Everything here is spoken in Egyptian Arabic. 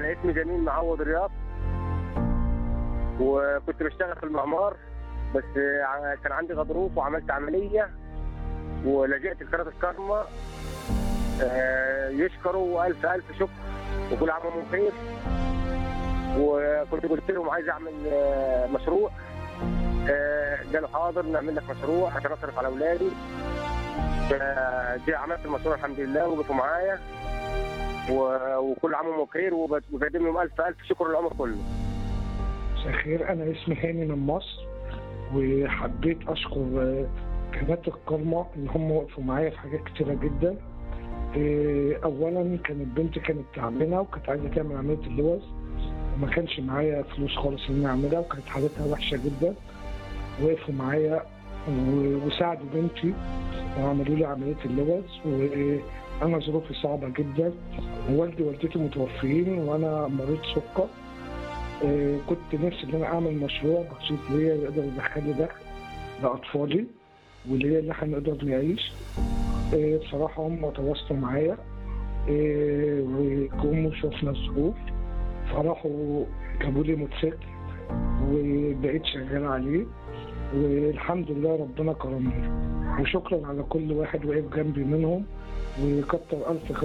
انا اسمي جميل معوض رياض وكنت بشتغل في المعمار بس ع- كان عندي غضروف وعملت عمليه ولجأت لقناه الكرمه آه، يشكروا والف الف شكر وكل عام وانتم بخير وكنت قلت لهم عايز اعمل آه، مشروع آه، قالوا حاضر نعمل لك مشروع عشان اصرف على اولادي فجي عملت المشروع الحمد لله وقفوا معايا و- وكل عام وانتم بخير وب- وبقدم لهم الف الف شكر العمر كله مساء الخير انا اسمي هاني من مصر وحبيت اشكر آه، قناه الكرمه ان هم وقفوا معايا في حاجات كتيره جدا آه، اولا كانت بنتي كانت تعبانه وكانت عايزه تعمل عمليه اللوز وما كانش معايا فلوس خالص ان انا اعملها وكانت حالتها وحشه جدا وقفوا معايا و- وساعدوا بنتي وعملوا لي عمليه اللوز وانا ظروفي صعبه جدا ووالدي ووالدتي متوفيين وانا مريض سكر آه، كنت نفسي ان انا اعمل مشروع بسيط ليا يقدر يدخل لي دخل لاطفالي وليا ان احنا نقدر نعيش آه، بصراحه هم تواصلوا معايا آه، وجم وشوفنا الظروف فراحوا جابوا لي موتوسيكل وبقيت شغال عليه والحمد لله ربنا كرمني وشكرا على كل واحد وقف جنبي منهم وكتر الف خير